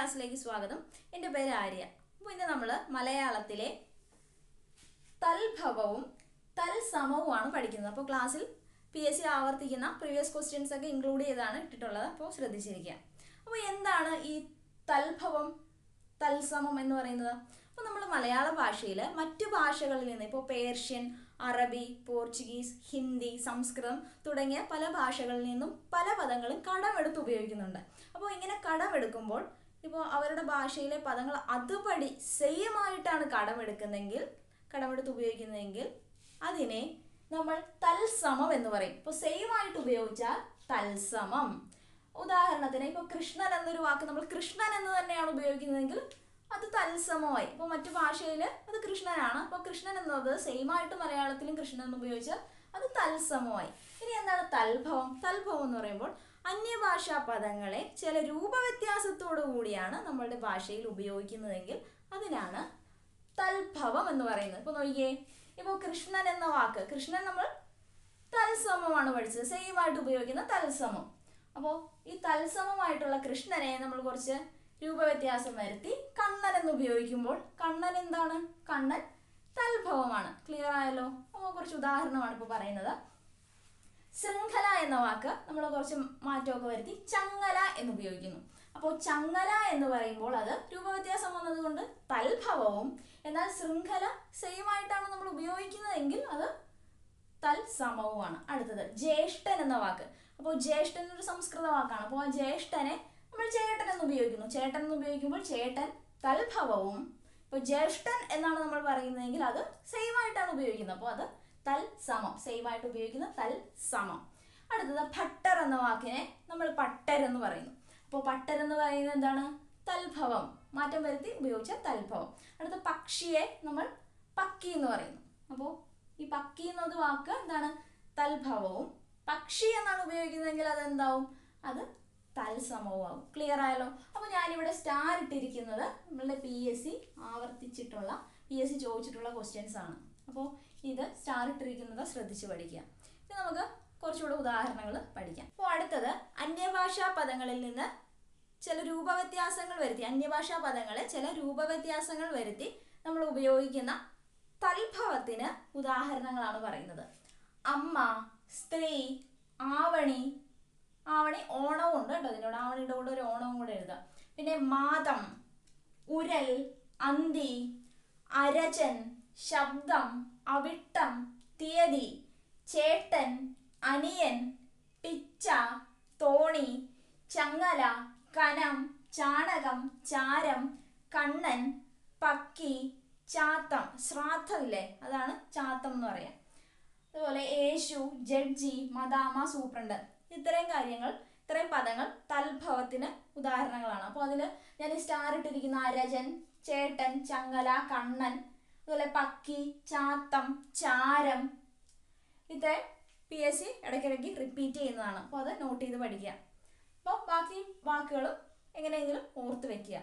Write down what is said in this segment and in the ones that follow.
ക്ലാസ്സിലേക്ക് സ്വാഗതം എൻ്റെ പേര് ആര്യ അപ്പോൾ ഇന്ന് നമ്മൾ മലയാളത്തിലെ തൽഭവവും തൽസമവുമാണ് പഠിക്കുന്നത് അപ്പോൾ ക്ലാസ്സിൽ പി എസ് സി ആവർത്തിക്കുന്ന പ്രീവിയസ് ക്വസ്റ്റ്യൻസ് ഒക്കെ ഇൻക്ലൂഡ് ചെയ്താണ് ഇട്ടിട്ടുള്ളത് അപ്പോൾ ശ്രദ്ധിച്ചിരിക്കുക അപ്പോൾ എന്താണ് ഈ തൽഭവം തൽസമം എന്ന് പറയുന്നത് അപ്പോൾ നമ്മൾ മലയാള ഭാഷയിൽ മറ്റു ഭാഷകളിൽ നിന്ന് ഇപ്പോൾ പേർഷ്യൻ അറബി പോർച്ചുഗീസ് ഹിന്ദി സംസ്കൃതം തുടങ്ങിയ പല ഭാഷകളിൽ നിന്നും പല പദങ്ങളും കടമെടുത്ത് ഉപയോഗിക്കുന്നുണ്ട് അപ്പോൾ ഇങ്ങനെ കടമെടുക്കുമ്പോൾ ഇപ്പോൾ അവരുടെ ഭാഷയിലെ പദങ്ങൾ അതുപടി സെയിം ആയിട്ടാണ് കടമെടുക്കുന്നതെങ്കിൽ കടമെടുത്ത് ഉപയോഗിക്കുന്നതെങ്കിൽ അതിനെ നമ്മൾ തൽസമം എന്ന് പറയും ഇപ്പോൾ സെയിം ആയിട്ട് ഉപയോഗിച്ചാൽ തൽസമം ഉദാഹരണത്തിന് ഇപ്പോൾ കൃഷ്ണൻ എന്നൊരു വാക്ക് നമ്മൾ കൃഷ്ണൻ എന്ന് തന്നെയാണ് ഉപയോഗിക്കുന്നതെങ്കിൽ അത് തത്സമമായി ഇപ്പോൾ മറ്റു ഭാഷയിൽ അത് കൃഷ്ണനാണ് അപ്പോൾ കൃഷ്ണൻ എന്നത് സെയിം ആയിട്ട് മലയാളത്തിലും കൃഷ്ണൻ എന്ന് ഉപയോഗിച്ചാൽ അത് തത്സമമായി ഇനി എന്താണ് തൽഭവം തൽഭവം എന്ന് പറയുമ്പോൾ അന്യഭാഷാ പദങ്ങളെ ചില രൂപവ്യത്യാസത്തോടു കൂടിയാണ് നമ്മളുടെ ഭാഷയിൽ ഉപയോഗിക്കുന്നതെങ്കിൽ അതിനാണ് തൽഭവം എന്ന് പറയുന്നത് ഇപ്പോൾ നോക്കിയേ ഇപ്പോൾ കൃഷ്ണൻ എന്ന വാക്ക് കൃഷ്ണൻ നമ്മൾ തത്സമമാണ് പഠിച്ചത് സെയിം ആയിട്ട് ഉപയോഗിക്കുന്ന തത്സമം അപ്പോൾ ഈ തത്സമമായിട്ടുള്ള കൃഷ്ണനെ നമ്മൾ കുറച്ച് രൂപവ്യത്യാസം വരുത്തി കണ്ണൻ എന്ന് ഉപയോഗിക്കുമ്പോൾ കണ്ണൻ എന്താണ് കണ്ണൻ തൽഭവമാണ് ക്ലിയർ ആയല്ലോ അപ്പോൾ കുറച്ച് ഉദാഹരണമാണ് ഇപ്പോൾ പറയുന്നത് ശൃംഖല എന്ന വാക്ക് നമ്മൾ കുറച്ച് മാറ്റമൊക്കെ വരുത്തി ചങ്ങല എന്ന് ഉപയോഗിക്കുന്നു അപ്പോൾ ചങ്ങല എന്ന് പറയുമ്പോൾ അത് രൂപവ്യത്യാസം വന്നതുകൊണ്ട് തൽഭവവും എന്നാൽ ശൃംഖല സെയിം ആയിട്ടാണ് നമ്മൾ ഉപയോഗിക്കുന്നതെങ്കിൽ അത് തൽസമവുമാണ് അടുത്തത് ജ്യേഷ്ഠൻ എന്ന വാക്ക് അപ്പോൾ ജ്യേഷ്ഠൻ ഒരു സംസ്കൃത വാക്കാണ് അപ്പോൾ ആ ജ്യേഷ്ഠനെ നമ്മൾ ചേട്ടൻ എന്ന് ഉപയോഗിക്കുന്നു ചേട്ടൻ എന്ന് ഉപയോഗിക്കുമ്പോൾ ചേട്ടൻ തൽഭവവും ഇപ്പോൾ ജ്യേഷ്ഠൻ എന്നാണ് നമ്മൾ പറയുന്നതെങ്കിൽ അത് സെയിം ആയിട്ടാണ് ഉപയോഗിക്കുന്നത് അപ്പോൾ അത് തൽ സമം സെയിം ആയിട്ട് ഉപയോഗിക്കുന്ന തൽ സമം അടുത്തത് ഭട്ടർ എന്ന വാക്കിനെ നമ്മൾ പട്ടർ എന്ന് പറയുന്നു അപ്പോൾ പട്ടർ എന്ന് പറയുന്നത് എന്താണ് തൽഭവം മാറ്റം വരുത്തി ഉപയോഗിച്ച തൽഭവം അടുത്ത പക്ഷിയെ നമ്മൾ പക്കി എന്ന് പറയുന്നു അപ്പോൾ ഈ പക്കി എന്നത് വാക്ക് എന്താണ് തൽഭവവും പക്ഷി എന്നാണ് ഉപയോഗിക്കുന്നതെങ്കിൽ അത് എന്താവും അത് തൽസമവും ആവും ക്ലിയർ ആയല്ലോ അപ്പോൾ ഞാനിവിടെ സ്റ്റാർ ഇട്ടിരിക്കുന്നത് നമ്മളുടെ പി എസ് സി ആവർത്തിച്ചിട്ടുള്ള പി എസ് സി ചോദിച്ചിട്ടുള്ള ക്വസ്റ്റ്യൻസ് ആണ് അപ്പോൾ ഇത് സ്റ്റാർ ഇട്ടിരിക്കുന്നത് ശ്രദ്ധിച്ച് പഠിക്കുക ഇനി നമുക്ക് കുറച്ചുകൂടെ ഉദാഹരണങ്ങൾ പഠിക്കാം അപ്പോൾ അടുത്തത് അന്യഭാഷാ പദങ്ങളിൽ നിന്ന് ചില രൂപവ്യത്യാസങ്ങൾ വരുത്തി അന്യഭാഷാ പദങ്ങളെ ചില രൂപവ്യത്യാസങ്ങൾ വരുത്തി നമ്മൾ ഉപയോഗിക്കുന്ന തൽഭവത്തിന് ഉദാഹരണങ്ങളാണ് പറയുന്നത് അമ്മ സ്ത്രീ ആവണി ആവണി ഓണവും ഉണ്ട് കേട്ടോ ഇതിനോട് ആവണിയുടെ കൂടെ ഒരു ഓണവും കൂടെ എഴുതാം പിന്നെ മാതം ഉരൽ അന്തി അരചൻ ശബ്ദം അവിട്ടം തീയതി ചേട്ടൻ അനിയൻ പിച്ച തോണി ചങ്ങല കനം ചാണകം ചാരം കണ്ണൻ പക്കി ചാത്തം ശ്രാദ്ധമില്ലേ അതാണ് ചാത്തം എന്ന് പറയാം അതുപോലെ യേശു ജഡ്ജി മദാമ സൂപ്രണ്ട് ഇത്രയും കാര്യങ്ങൾ ഇത്രയും പദങ്ങൾ തൽഭവത്തിന് ഉദാഹരണങ്ങളാണ് അപ്പോൾ അതിൽ ഞാൻ സ്റ്റാർ ഇട്ടിരിക്കുന്ന അരജൻ ചേട്ടൻ ചങ്ങല കണ്ണൻ അതുപോലെ പക്കി ചാത്തം ചാരം ഇത്രയും പി എസ് സി ഇടയ്ക്കിടയ്ക്ക് റിപ്പീറ്റ് ചെയ്യുന്നതാണ് അപ്പോൾ അത് നോട്ട് ചെയ്ത് പഠിക്കുക അപ്പോൾ ബാക്കി വാക്കുകളും എങ്ങനെയെങ്കിലും ഓർത്ത് വെക്കുക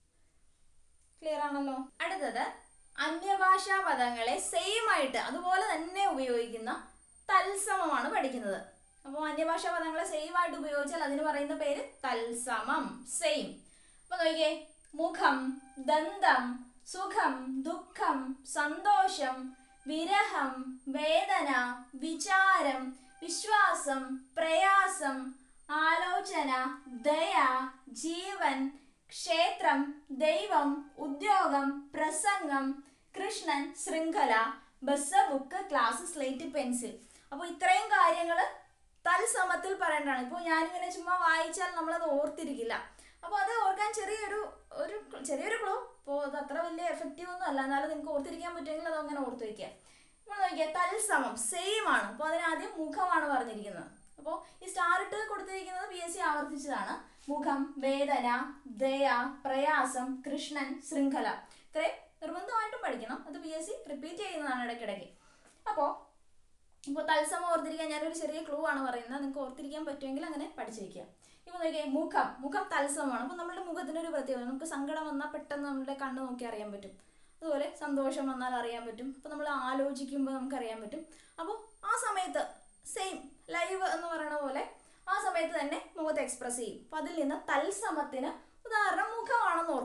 ക്ലിയർ ആണല്ലോ അടുത്തത് അന്യഭാഷാ പദങ്ങളെ സെയിം ആയിട്ട് അതുപോലെ തന്നെ ഉപയോഗിക്കുന്ന തത്സമമാണ് പഠിക്കുന്നത് അപ്പോൾ അന്യഭാഷാ പദങ്ങളെ സെയിം ആയിട്ട് ഉപയോഗിച്ചാൽ അതിന് പറയുന്ന പേര് തത്സമം സെയിം അപ്പോൾ നോക്കിയേ മുഖം ദന്തം സുഖം ദുഃഖം സന്തോഷം വിരഹം വേദന വിചാരം വിശ്വാസം പ്രയാസം ആലോചന ദയ ജീവൻ ക്ഷേത്രം ദൈവം ഉദ്യോഗം പ്രസംഗം കൃഷ്ണൻ ശൃംഖല bus book class slate pencil അപ്പോൾ ഇത്രയും കാര്യങ്ങൾ തൽസമത്തിൽ പറയേണ്ടതാണ് ഇപ്പോൾ ഞാനിങ്ങനെ ചുമ്മാ വായിച്ചാൽ നമ്മളത് ഓർത്തിരിക്കില്ല അപ്പോൾ അത് ഓർക്കാൻ ചെറിയൊരു ഒരു ചെറിയൊരു ക്ലൂ അപ്പോൾ അത് അത്ര വലിയ എഫക്റ്റീവ് ഒന്നും അല്ല എന്നാലും നിങ്ങൾക്ക് ഓർത്തിരിക്കാൻ പറ്റുമെങ്കിൽ അത് അങ്ങനെ ഓർത്ത് വയ്ക്കുക നമ്മൾ നോക്കിയാൽ തൽസമം സെയിം ആണ് അപ്പോൾ അതിനാദ്യം മുഖമാണ് പറഞ്ഞിരിക്കുന്നത് അപ്പോൾ ഈ സ്റ്റാർ ഇട്ട് കൊടുത്തിരിക്കുന്നത് പി എസ് സി ആവർത്തിച്ചതാണ് മുഖം വേദന ദയ പ്രയാസം കൃഷ്ണൻ ശൃംഖല ഇത്രയും നിർബന്ധമായിട്ടും പഠിക്കണം അത് പി എസ് സി റിപ്പീറ്റ് ചെയ്യുന്നതാണ് ഇടയ്ക്കിടയ്ക്ക് അപ്പോൾ ഇപ്പോൾ തത്സമം ഓർത്തിരിക്കാൻ ഞാനൊരു ചെറിയ ക്ലൂ ആണ് പറയുന്നത് നിങ്ങൾക്ക് ഓർത്തിരിക്കാൻ പറ്റുമെങ്കിൽ അങ്ങനെ പഠിച്ചു വയ്ക്കുക ഇപ്പോൾ നോക്കിയേ മുഖം മുഖം തത്സമമാണ് അപ്പോൾ നമ്മുടെ മുഖത്തിനൊരു പ്രത്യേകത നമുക്ക് സങ്കടം വന്നാൽ പെട്ടെന്ന് നമ്മുടെ കണ്ണ് നോക്കി അറിയാൻ പറ്റും അതുപോലെ സന്തോഷം വന്നാൽ അറിയാൻ പറ്റും അപ്പോൾ നമ്മൾ ആലോചിക്കുമ്പോൾ നമുക്ക് അറിയാൻ പറ്റും അപ്പോൾ ആ സമയത്ത് സെയിം ലൈവ് എന്ന് പറയുന്ന പോലെ ആ സമയത്ത് തന്നെ മുഖത്ത് എക്സ്പ്രസ് ചെയ്യും അപ്പം അതിൽ നിന്ന് തൽസമത്തിന് ഉദാഹരണം മുഖമാണ്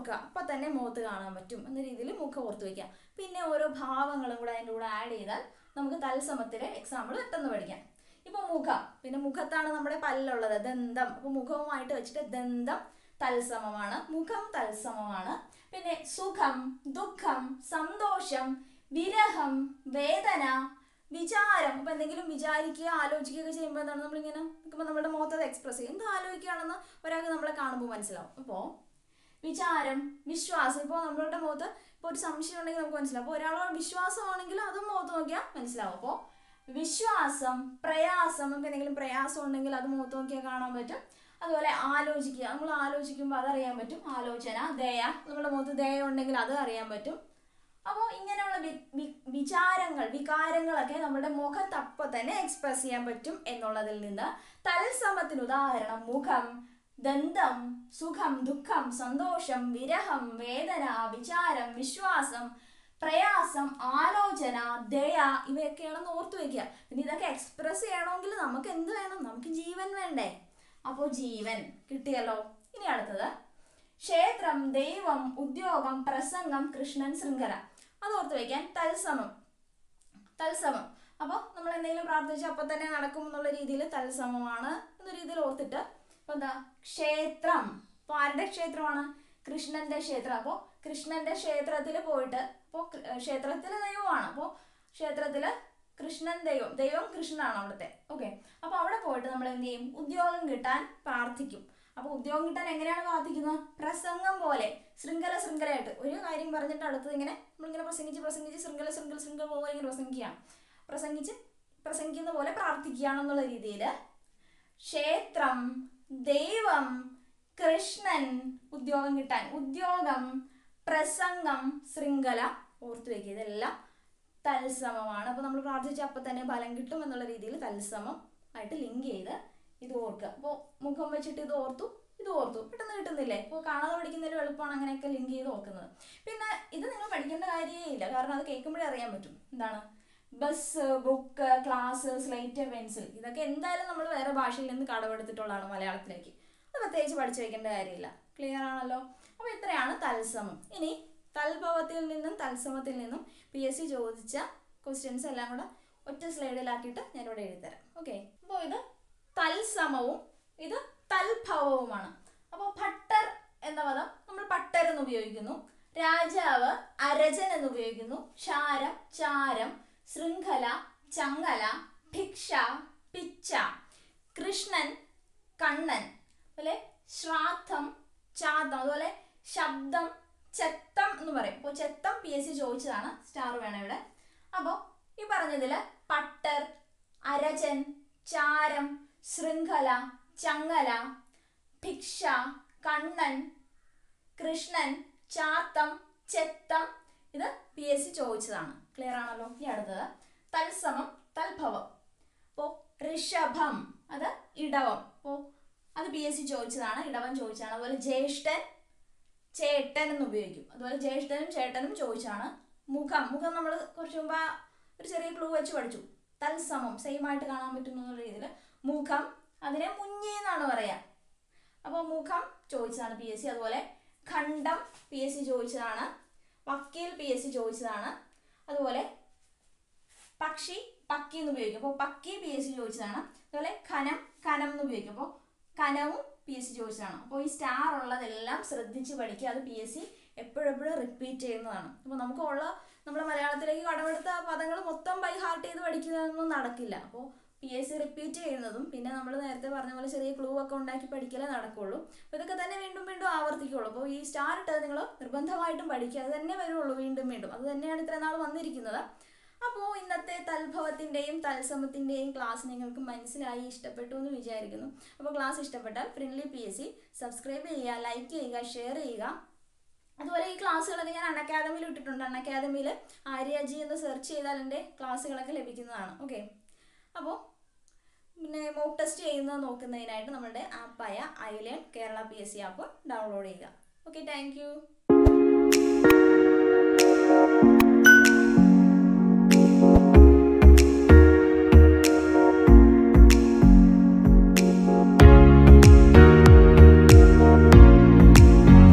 ഓർക്കുക അപ്പം തന്നെ മുഖത്ത് കാണാൻ പറ്റും എന്ന രീതിയിൽ മുഖം ഓർത്ത് വയ്ക്കാം പിന്നെ ഓരോ ഭാവങ്ങളും കൂടെ അതിൻ്റെ കൂടെ ആഡ് ചെയ്താൽ നമുക്ക് തത്സമത്തിലെ എക്സാമ്പിൾ പെട്ടെന്ന് പഠിക്കാം ഇപ്പൊ മുഖം പിന്നെ മുഖത്താണ് നമ്മുടെ പല്ലുള്ളത് ദന്തം അപ്പൊ മുഖവുമായിട്ട് വെച്ചിട്ട് ദന്തം തത്സമമാണ് മുഖം തത്സമമാണ് പിന്നെ സുഖം ദുഃഖം സന്തോഷം വിരഹം വേദന വിചാരം ഇപ്പൊ എന്തെങ്കിലും വിചാരിക്കുക ആലോചിക്കുകയൊക്കെ ചെയ്യുമ്പോൾ എന്താണ് നമ്മളിങ്ങനെ നിൽക്കുമ്പോൾ നമ്മുടെ മുഖത്ത് എക്സ്പ്രസ് ചെയ്യും എന്ത് ആലോചിക്കുകയാണെന്ന് ഒരാൾക്ക് നമ്മളെ കാണുമ്പോൾ മനസ്സിലാവും അപ്പോൾ വിചാരം വിശ്വാസം ഇപ്പോൾ നമ്മളുടെ മുഖത്ത് ഇപ്പോൾ ഒരു സംശയം ഉണ്ടെങ്കിൽ നമുക്ക് മനസ്സിലാവും അപ്പോൾ ഒരാളോട് വിശ്വാസമാണെങ്കിൽ അതും മുഖത്ത് നോക്കിയാൽ മനസ്സിലാവും അപ്പോൾ വിശ്വാസം പ്രയാസം നമുക്ക് എന്തെങ്കിലും പ്രയാസം ഉണ്ടെങ്കിൽ അത് മുഖത്ത് നോക്കിയാൽ കാണാൻ പറ്റും അതുപോലെ ആലോചിക്കുക നമ്മൾ ആലോചിക്കുമ്പോൾ അതറിയാൻ പറ്റും ആലോചന ദയ നമ്മുടെ മുഖത്ത് ദയ ഉണ്ടെങ്കിൽ അത് അറിയാൻ പറ്റും അപ്പോൾ ഇങ്ങനെയുള്ള വി വി- വിചാരങ്ങൾ വികാരങ്ങളൊക്കെ നമ്മുടെ മുഖത്തപ്പം തന്നെ എക്സ്പ്രസ് ചെയ്യാൻ പറ്റും എന്നുള്ളതിൽ നിന്ന് തത്സമത്തിന് ഉദാഹരണം മുഖം ദന്തം സുഖം ദുഃഖം സന്തോഷം വിരഹം വേദന വിചാരം വിശ്വാസം പ്രയാസം ആലോചന ദയ ഇവയൊക്കെയാണെന്ന് ഓർത്തു വെക്കുക പിന്നെ ഇതൊക്കെ എക്സ്പ്രസ് ചെയ്യണമെങ്കിൽ നമുക്ക് എന്ത് വേണം നമുക്ക് ജീവൻ വേണ്ടേ അപ്പോൾ ജീവൻ കിട്ടിയല്ലോ ഇനി അടുത്തത് ക്ഷേത്രം ദൈവം ഉദ്യോഗം പ്രസംഗം കൃഷ്ണൻ ശൃംഖല അത് ഓർത്ത് വയ്ക്കാൻ തത്സമം തത്സമം അപ്പോൾ നമ്മൾ എന്തെങ്കിലും പ്രാർത്ഥിച്ചാൽ അപ്പം തന്നെ നടക്കും എന്നുള്ള രീതിയിൽ തത്സമമാണ് എന്ന രീതിയിൽ ഓർത്തിട്ട് ഇപ്പൊ എന്താ ക്ഷേത്രം അപ്പോൾ ആരുടെ ക്ഷേത്രമാണ് കൃഷ്ണന്റെ ക്ഷേത്രം അപ്പോൾ കൃഷ്ണന്റെ ക്ഷേത്രത്തിൽ പോയിട്ട് അപ്പോൾ ക്ഷേത്രത്തിൽ ദൈവമാണ് അപ്പോൾ ക്ഷേത്രത്തിൽ കൃഷ്ണൻ ദൈവം ദൈവം കൃഷ്ണനാണ് അവിടുത്തെ ഓക്കെ അപ്പോൾ അവിടെ പോയിട്ട് നമ്മൾ എന്ത് ചെയ്യും ഉദ്യോഗം കിട്ടാൻ പ്രാർത്ഥിക്കും അപ്പോൾ ഉദ്യോഗം കിട്ടാൻ എങ്ങനെയാണ് പ്രാർത്ഥിക്കുന്നത് പ്രസംഗം പോലെ ശൃംഖല ശൃംഖലയായിട്ട് ഒരു കാര്യം പറഞ്ഞിട്ട് അടുത്തത് ഇങ്ങനെ നമ്മളിങ്ങനെ പ്രസംഗിച്ച് പ്രസംഗിച്ച് ശൃംഖല ശൃംഖല ശൃംഖല പോലെ ഇങ്ങനെ പ്രസംഗിക്കുകയാണ് പ്രസംഗിച്ച് പ്രസംഗിക്കുന്ന പോലെ പ്രാർത്ഥിക്കുകയാണെന്നുള്ള രീതിയിൽ ക്ഷേത്രം ദൈവം കൃഷ്ണൻ ഉദ്യോഗം കിട്ടാൻ ഉദ്യോഗം പ്രസംഗം ശൃംഖല ഓർത്തു വെക്കുക ഇതെല്ലാം തത്സമമാണ് അപ്പോൾ നമ്മൾ പ്രാർത്ഥിച്ച അപ്പം തന്നെ ഫലം കിട്ടും എന്നുള്ള രീതിയിൽ തത്സമം ആയിട്ട് ലിങ്ക് ചെയ്ത് ഇത് ഓർക്കുക അപ്പോൾ മുഖം വെച്ചിട്ട് ഇത് ഓർത്തു ഇത് ഓർത്തു പെട്ടെന്ന് കിട്ടുന്നില്ലേ ഇപ്പോൾ കാണാതെ പഠിക്കുന്നതിലും എളുപ്പമാണ് അങ്ങനെയൊക്കെ ലിങ്ക് ചെയ്ത് ഓർക്കുന്നത് പിന്നെ ഇത് നിങ്ങൾ പഠിക്കേണ്ട കാര്യമേ ഇല്ല കാരണം അത് കേൾക്കുമ്പോഴേ അറിയാൻ പറ്റും എന്താണ് bus book class slate pencil ഇതൊക്കെ എന്തായാലും നമ്മൾ വേറെ ഭാഷയിൽ നിന്ന് കടമെടുത്തിട്ടുള്ളതാണ് മലയാളത്തിലേക്ക് അത് പ്രത്യേകിച്ച് പഠിച്ചു വെക്കേണ്ട കാര്യമില്ല ക്ലിയർ ആണല്ലോ അപ്പോൾ ഇത്രയാണ് തത്സമം ഇനി തൽഭവത്തിൽ നിന്നും തത്സമത്തിൽ നിന്നും പി എസ് സി ചോദിച്ച ക്വസ്റ്റ്യൻസ് എല്ലാം കൂടെ ഒറ്റ സ്ലൈഡിലാക്കിയിട്ട് ഞാനിവിടെ എഴുതിത്തരാം ഓക്കെ അപ്പോൾ ഇത് തൽസമവും ഇത് തൽഭവവുമാണ് അപ്പോൾ ഭട്ടർ എന്ന പദം നമ്മൾ പട്ടർ എന്ന് ഉപയോഗിക്കുന്നു രാജാവ് അരജൻ എന്ന് ഉപയോഗിക്കുന്നു ക്ഷാരം ചാരം ശൃംഖല ചങ്ങല ഭിക്ഷ പിച്ച കൃഷ്ണൻ കണ്ണൻ അതുപോലെ ശ്രാദ്ധം ചാതം അതുപോലെ ശബ്ദം ചെത്തം എന്ന് പറയും അപ്പോൾ ചെത്തം പി എസ് സി ചോദിച്ചതാണ് സ്റ്റാർ വേണം ഇവിടെ അപ്പോൾ ഈ പറഞ്ഞതിൽ പട്ടർ അരജൻ ചാരം ശൃംഖല ചങ്ങല ഭിക്ഷ കണ്ണൻ കൃഷ്ണൻ ചാത്തം ചെത്തം ഇത് പി എസ് സി ചോദിച്ചതാണ് ക്ലിയർ ആണല്ലോ ഇനി അടുത്തത് തത്സമം തൽഭവം അപ്പോൾ ഋഷഭം അത് ഇടവം അപ്പോൾ അത് പി എസ് സി ചോദിച്ചതാണ് ഇടവം ചോദിച്ചതാണ് അതുപോലെ ജ്യേഷ്ഠൻ ചേട്ടൻ എന്ന് ഉപയോഗിക്കും അതുപോലെ ജ്യേഷ്ഠനും ചേട്ടനും ചോദിച്ചാണ് മുഖം മുഖം നമ്മൾ കുറച്ച് മുമ്പ് ആ ഒരു ചെറിയ ക്ലൂ വെച്ച് പഠിച്ചു തത്സമം സെയിം ആയിട്ട് കാണാൻ പറ്റുന്ന എന്നുള്ള രീതിയിൽ മുഖം അതിനെ മുഞ്ഞി എന്നാണ് പറയാ അപ്പോൾ മുഖം ചോദിച്ചതാണ് പി എസ് സി അതുപോലെ ഖണ്ഡം പി എസ് സി ചോദിച്ചതാണ് വക്കീൽ പി എസ് സി ചോദിച്ചതാണ് അതുപോലെ പക്ഷി പക്കി എന്ന് ഉപയോഗിക്കും അപ്പോൾ പക്കി പി എസ് സി ചോദിച്ചതാണ് അതുപോലെ ഖനം ഖനം എന്ന് ഉപയോഗിക്കും അപ്പോൾ കനവും പി എസ് സി ചോദിച്ചതാണ് അപ്പോൾ ഈ സ്റ്റാർ ഉള്ളതെല്ലാം ശ്രദ്ധിച്ച് പഠിക്കുക അത് പി എസ് സി എപ്പോഴെപ്പോഴും റിപ്പീറ്റ് ചെയ്യുന്നതാണ് അപ്പോൾ നമുക്കുള്ള നമ്മൾ മലയാളത്തിലേക്ക് കടമെടുത്ത പദങ്ങൾ മൊത്തം ബൈ ഹാർട്ട് ചെയ്ത് പഠിക്കുന്നതൊന്നും നടക്കില്ല അപ്പോൾ പി എസ് സി റിപ്പീറ്റ് ചെയ്യുന്നതും പിന്നെ നമ്മൾ നേരത്തെ പറഞ്ഞ പോലെ ചെറിയ ക്ലൂ ഒക്കെ ഉണ്ടാക്കി പഠിക്കലേ നടക്കുള്ളൂ അപ്പോൾ ഇതൊക്കെ തന്നെ വീണ്ടും വീണ്ടും ആവർത്തിക്കുള്ളൂ അപ്പോൾ ഈ സ്റ്റാർ ഇട്ടത് നിങ്ങൾ നിർബന്ധമായിട്ടും പഠിക്കുക അത് തന്നെ വരുള്ളൂ വീണ്ടും വീണ്ടും അത് തന്നെയാണ് ഇത്ര നാൾ വന്നിരിക്കുന്നത് അപ്പോൾ ഇന്നത്തെ തൽഭവത്തിൻ്റെയും തത്സമത്തിൻ്റെയും ക്ലാസ് നിങ്ങൾക്ക് മനസ്സിലായി ഇഷ്ടപ്പെട്ടു എന്ന് വിചാരിക്കുന്നു അപ്പോൾ ക്ലാസ് ഇഷ്ടപ്പെട്ടാൽ friendly P S C subscribe ചെയ്യുക ലൈക്ക് ചെയ്യുക ഷെയർ ചെയ്യുക അതുപോലെ ഈ ക്ലാസ്സുകളൊക്കെ ഞാൻ അൺ അക്കാദമിയിൽ ഇട്ടിട്ടുണ്ട് അൺ അക്കാദമിയിൽ ആര്യാജി എന്ന് സെർച്ച് ചെയ്താൽ എൻ്റെ ക്ലാസ്സുകളൊക്കെ ലഭിക്കുന്നതാണ് ഓക്കെ അപ്പോൾ പിന്നെ മോക്ക് ടെസ്റ്റ് ചെയ്യുന്നത് നോക്കുന്നതിനായിട്ട് നമ്മളുടെ ആപ്പായ iLearn Kerala P S C app download ചെയ്യുക ഓക്കെ താങ്ക്